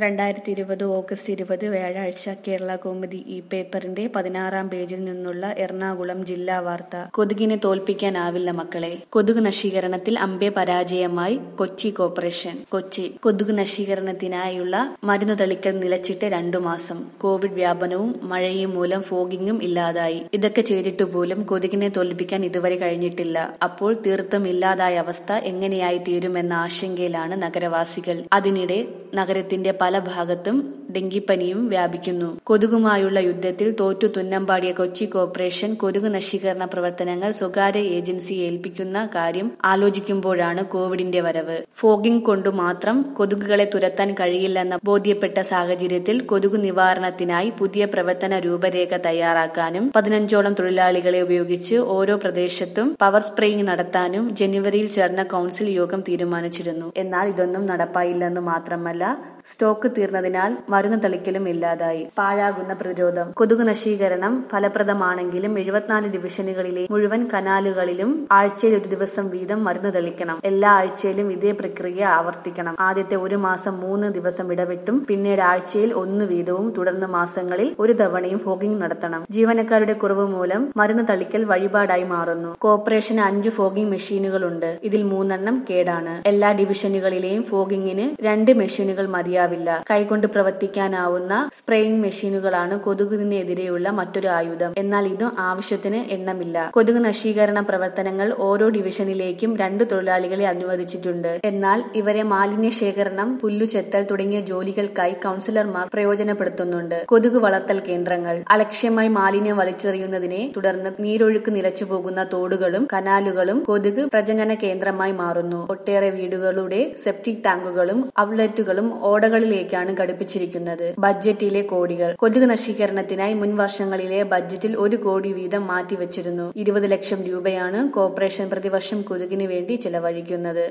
രണ്ടായിരത്തി ഇരുപത് ഓഗസ്റ്റ് ഇരുപത് വ്യാഴാഴ്ച കേരള കൗമുദി ഈ പേപ്പറിന്റെ പതിനാറാം പേജിൽ നിന്നുള്ള എറണാകുളം ജില്ലാ വാർത്ത കൊതുകിനെ തോൽപ്പിക്കാനാവില്ല മക്കളെ കൊതുക് നശീകരണത്തിൽ അമ്പെ പരാജയമായി കൊച്ചി കോർപ്പറേഷൻ കൊച്ചി കൊതുക് നശീകരണത്തിനായുള്ള മരുന്നു തളിക്കൽ നിലച്ചിട്ട് രണ്ടു മാസം കോവിഡ് വ്യാപനവും മഴയും മൂലം ഫോഗിങ്ങും ഇല്ലാതായി ഇതൊക്കെ ചെയ്തിട്ട് പോലും കൊതുകിനെ തോൽപ്പിക്കാൻ ഇതുവരെ കഴിഞ്ഞിട്ടില്ല അപ്പോൾ തീർത്തും ഇല്ലാതായ അവസ്ഥ എങ്ങനെയായി തീരുമെന്ന ആശങ്കയിലാണ് നഗരവാസികൾ അതിനിടെ നഗരത്തിന്റെ പല ഭാഗത്തും ഡെങ്കിപ്പനിയും വ്യാപിക്കുന്നു കൊതുകുമായുള്ള യുദ്ധത്തിൽ തോറ്റു തുന്നമ്പാടിയ കൊച്ചി കോർപ്പറേഷൻ കൊതുക് നശീകരണ പ്രവർത്തനങ്ങൾ സ്വകാര്യ ഏജൻസിയെ ഏൽപ്പിക്കുന്ന കാര്യം ആലോചിക്കുമ്പോഴാണ് കോവിഡിന്റെ വരവ് ഫോഗിംഗ് കൊണ്ടു മാത്രം കൊതുകുകളെ തുരത്താൻ കഴിയില്ലെന്ന ബോധ്യപ്പെട്ട സാഹചര്യത്തിൽ കൊതുകു നിവാരണത്തിനായി പുതിയ പ്രവർത്തന രൂപരേഖ തയ്യാറാക്കാനും പതിനഞ്ചോളം തൊഴിലാളികളെ ഉപയോഗിച്ച് ഓരോ പ്രദേശത്തും പവർ സ്പ്രേയിംഗ് നടത്താനും ജനുവരിയിൽ ചേർന്ന കൌൺസിൽ യോഗം തീരുമാനിച്ചിരുന്നു എന്നാൽ ഇതൊന്നും നടപ്പായില്ലെന്ന് മാത്രമല്ല സ്റ്റോക്ക് തീർന്നതിനാൽ മരുന്ന് തളിക്കലും ഇല്ലാതായി പാഴാകുന്ന പ്രതിരോധം കൊതുക് നശീകരണം ഫലപ്രദമാണെങ്കിലും എഴുപത്തിനാല് ഡിവിഷനുകളിലെ മുഴുവൻ കനാലുകളിലും ആഴ്ചയിൽ ഒരു ദിവസം വീതം മരുന്ന് തളിക്കണം എല്ലാ ആഴ്ചയിലും ഇതേ പ്രക്രിയ ആവർത്തിക്കണം ആദ്യത്തെ ഒരു മാസം മൂന്ന് ദിവസം ഇടവിട്ടും പിന്നീട് ആഴ്ചയിൽ ഒന്ന് വീതവും തുടർന്ന് മാസങ്ങളിൽ ഒരു തവണയും ഫോഗിംഗ് നടത്തണം ജീവനക്കാരുടെ കുറവ് മൂലം മരുന്ന് തളിക്കൽ വഴിപാടായി മാറുന്നു കോർപ്പറേഷന് അഞ്ച് ഫോഗിംഗ് മെഷീനുകളുണ്ട് ഇതിൽ മൂന്നെണ്ണം കേടാണ് എല്ലാ ഡിവിഷനുകളിലെയും ഫോഗിങ്ങിന് രണ്ട് മെഷീനുകൾ മതിയാവില്ല കൈകൊണ്ട് പ്രവർത്തിക്കാനാവുന്ന സ്പ്രേയിംഗ് മെഷീനുകളാണ് കൊതുകിനെതിരെയുള്ള മറ്റൊരു ആയുധം എന്നാൽ ഇതും ആവശ്യത്തിന് എണ്ണമില്ല കൊതുക് നശീകരണ പ്രവർത്തനങ്ങൾ ഓരോ ഡിവിഷനിലേക്കും രണ്ടു തൊഴിലാളികളെ അനുവദിച്ചിട്ടുണ്ട് എന്നാൽ ഇവരെ മാലിന്യ ശേഖരണം പുല്ലുചെത്തൽ തുടങ്ങിയ ജോലികൾക്കായി കൌൺസിലർമാർ പ്രയോജനപ്പെടുത്തുന്നുണ്ട് കൊതുക് വളർത്തൽ കേന്ദ്രങ്ങൾ അലക്ഷ്യമായി മാലിന്യം വലിച്ചെറിയുന്നതിനെ തുടർന്ന് നീരൊഴുക്ക് നിലച്ചു പോകുന്ന തോടുകളും കനാലുകളും കൊതുക് പ്രജനന കേന്ദ്രമായി മാറുന്നു ഒട്ടേറെ വീടുകളുടെ സെപ്റ്റിക് ടാങ്കുകളും ഔട്ട്ലെറ്റുകളും ഓടകളിലേക്കാണ് ഘടിപ്പിച്ചിരിക്കുന്നത് ബഡ്ജറ്റിലെ കോടികൾ കൊതുക് നശീകരണത്തിനായി മുൻ വർഷങ്ങളിലെ ബഡ്ജറ്റിൽ ഒരു കോടി വീതം മാറ്റിവെച്ചിരുന്നു ഇരുപത് ലക്ഷം രൂപയാണ് കോർപ്പറേഷൻ പ്രതിവർഷം കൊതുകിന് വേണ്ടി ചെലവഴിക്കുന്നത്